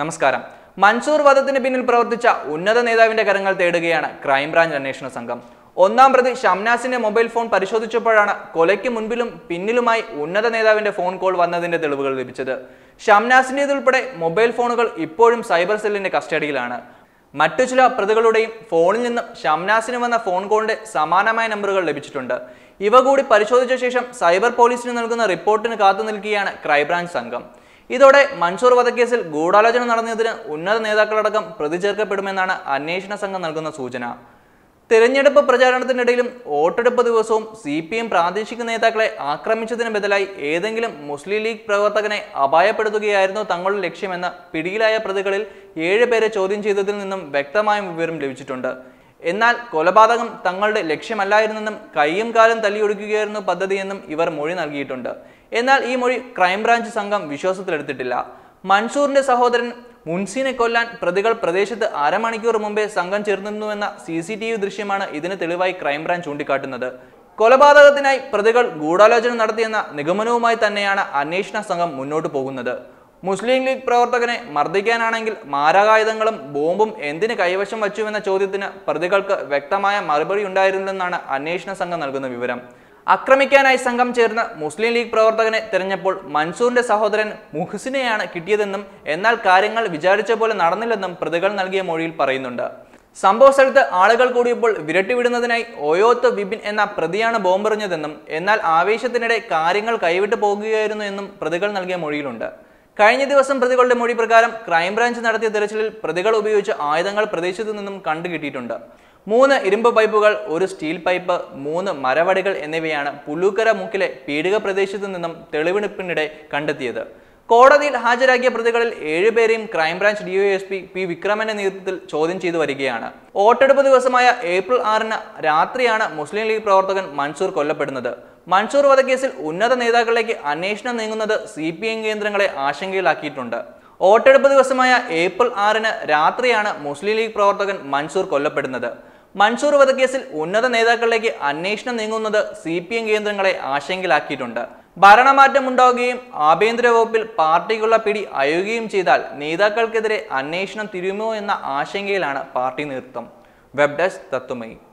നമസ്കാരം മൻസൂർ വധത്തിന് പിന്നിൽ പ്രവർത്തിച്ച ഉന്നത നേതാവിന്റെ കരങ്ങൾ തേടുകയാണ് ക്രൈംബ്രാഞ്ച് അന്വേഷണ സംഘം ഒന്നാം പ്രതി ഷംനാസിന്റെ മൊബൈൽ ഫോൺ പരിശോധിച്ചപ്പോഴാണ് കൊലയ്ക്ക് മുൻപിലും പിന്നിലുമായി ഉന്നത നേതാവിന്റെ ഫോൺ കോൾ വന്നതിന്റെ തെളിവുകൾ ലഭിച്ചത് ഷംനാസിന്റേതുൾപ്പെടെ മൊബൈൽ ഫോണുകൾ ഇപ്പോഴും സൈബർ സെല്ലിന്റെ കസ്റ്റഡിയിലാണ് മറ്റു ചില പ്രതികളുടെയും ഫോണിൽ നിന്നും ഷംനാസിന് വന്ന ഫോൺ കോളിന്റെ സമാനമായ നമ്പറുകൾ ലഭിച്ചിട്ടുണ്ട് ഇവ കൂടി പരിശോധിച്ച ശേഷം സൈബർ പോലീസിന് നൽകുന്ന റിപ്പോർട്ടിന് കാത്തു നിൽക്കുകയാണ് ക്രൈംബ്രാഞ്ച് സംഘം ഇതോടെ മൻസൂർ വധക്കേസിൽ ഗൂഢാലോചന നടന്നതിന് ഉന്നത നേതാക്കളടക്കം പ്രതി ചേർക്കപ്പെടുമെന്നാണ് അന്വേഷണ സംഘം നൽകുന്ന സൂചന തിരഞ്ഞെടുപ്പ് പ്രചാരണത്തിനിടയിലും വോട്ടെടുപ്പ് ദിവസവും സി പി എം പ്രാദേശിക നേതാക്കളെ ആക്രമിച്ചതിന് ബദലായി ഏതെങ്കിലും മുസ്ലിം ലീഗ് പ്രവർത്തകനെ അപായപ്പെടുത്തുകയായിരുന്നു തങ്ങളുടെ ലക്ഷ്യമെന്ന പിടിയിലായ പ്രതികളിൽ ഏഴ് പേരെ ചോദ്യം ചെയ്തതിൽ നിന്നും വ്യക്തമായ വിവരം ലഭിച്ചിട്ടുണ്ട് എന്നാൽ കൊലപാതകം തങ്ങളുടെ ലക്ഷ്യമല്ലായിരുന്നെന്നും കൈയും കാലും തല്ലിയൊടുക്കുകയായിരുന്നു പദ്ധതിയെന്നും ഇവർ മൊഴി നൽകിയിട്ടുണ്ട് എന്നാൽ ഈ മൊഴി ക്രൈംബ്രാഞ്ച് സംഘം വിശ്വാസത്തിലെടുത്തിട്ടില്ല മൻസൂറിന്റെ സഹോദരൻ മുൻസിനെ കൊല്ലാൻ പ്രതികൾ പ്രദേശത്ത് അരമണിക്കൂർ മുമ്പേ സംഘം ചേർന്നിരുന്നുവെന്ന സി സി ടി വി ദൃശ്യമാണ് ഇതിന് തെളിവായി ക്രൈംബ്രാഞ്ച് ചൂണ്ടിക്കാട്ടുന്നത് കൊലപാതകത്തിനായി പ്രതികൾ ഗൂഢാലോചന നടത്തിയെന്ന നിഗമനവുമായി തന്നെയാണ് അന്വേഷണ സംഘം മുന്നോട്ട് പോകുന്നത് മുസ്ലിം ലീഗ് പ്രവർത്തകനെ മർദ്ദിക്കാനാണെങ്കിൽ മാരകായുധങ്ങളും ബോംബും എന്തിന് കൈവശം വച്ചുവെന്ന ചോദ്യത്തിന് പ്രതികൾക്ക് വ്യക്തമായ മറുപടി ഉണ്ടായിരുന്നില്ലെന്നാണ് അന്വേഷണ സംഘം നൽകുന്ന വിവരം ആക്രമിക്കാനായി സംഘം ചേർന്ന് മുസ്ലിം ലീഗ് പ്രവർത്തകനെ തിരഞ്ഞപ്പോൾ മൻസൂറിന്റെ സഹോദരൻ മുഹ്സിനെയാണ് കിട്ടിയതെന്നും എന്നാൽ കാര്യങ്ങൾ വിചാരിച്ച പോലെ നടന്നില്ലെന്നും പ്രതികൾ നൽകിയ മൊഴിയിൽ പറയുന്നുണ്ട് സംഭവ സ്ഥലത്ത് ആളുകൾ കൂടിയപ്പോൾ വിരട്ടിവിടുന്നതിനായി ഒയോത്ത് വിപിൻ എന്ന പ്രതിയാണ് ബോംബെറിഞ്ഞതെന്നും എന്നാൽ ആവേശത്തിനിടെ കാര്യങ്ങൾ കൈവിട്ടു പോകുകയായിരുന്നു എന്നും പ്രതികൾ നൽകിയ മൊഴിയിലുണ്ട് കഴിഞ്ഞ ദിവസം പ്രതികളുടെ മൊഴി പ്രകാരം ക്രൈംബ്രാഞ്ച് നടത്തിയ തെരച്ചിലിൽ പ്രതികൾ ഉപയോഗിച്ച ആയുധങ്ങൾ പ്രദേശത്തു നിന്നും കണ്ടുകിട്ടിയിട്ടുണ്ട് മൂന്ന് ഇരുമ്പ് പൈപ്പുകൾ ഒരു സ്റ്റീൽ പൈപ്പ് മൂന്ന് മരവടികൾ എന്നിവയാണ് പുല്ലൂക്കര മുക്കിലെ പീഡിക പ്രദേശത്തു നിന്നും തെളിവെടുപ്പിനിടെ കണ്ടെത്തിയത് കോടതിയിൽ ഹാജരാക്കിയ പ്രതികളിൽ ഏഴുപേരെയും ക്രൈംബ്രാഞ്ച് ഡിവൈഎസ്പി പി വിക്രമന്റെ നേതൃത്വത്തിൽ ചോദ്യം ചെയ്തു വരികയാണ് വോട്ടെടുപ്പ് ദിവസമായ ഏപ്രിൽ ആറിന് രാത്രിയാണ് മുസ്ലിം ലീഗ് പ്രവർത്തകൻ മൻസൂർ കൊല്ലപ്പെടുന്നത് മൻസൂർ വധക്കേസിൽ ഉന്നത നേതാക്കളിലേക്ക് അന്വേഷണം നീങ്ങുന്നത് സി പി എം കേന്ദ്രങ്ങളെ ആശങ്കയിലാക്കിയിട്ടുണ്ട് വോട്ടെടുപ്പ് ദിവസമായ ഏപ്രിൽ ആറിന് രാത്രിയാണ് മുസ്ലിം ലീഗ് പ്രവർത്തകൻ മൻസൂർ കൊല്ലപ്പെടുന്നത് മൻസൂർ വധക്കേസിൽ ഉന്നത നേതാക്കളിലേക്ക് അന്വേഷണം നീങ്ങുന്നത് സി പി എം കേന്ദ്രങ്ങളെ ആശങ്കയിലാക്കിയിട്ടുണ്ട് ഭരണമാറ്റം ഉണ്ടാവുകയും ആഭ്യന്തര വകുപ്പിൽ പാർട്ടിക്കുള്ള പിടി അയുകയും ചെയ്താൽ നേതാക്കൾക്കെതിരെ അന്വേഷണം തിരുമോ എന്ന ആശങ്കയിലാണ് പാർട്ടി നേതൃത്വം വെബ് ഡെസ്ക് തത്വമയി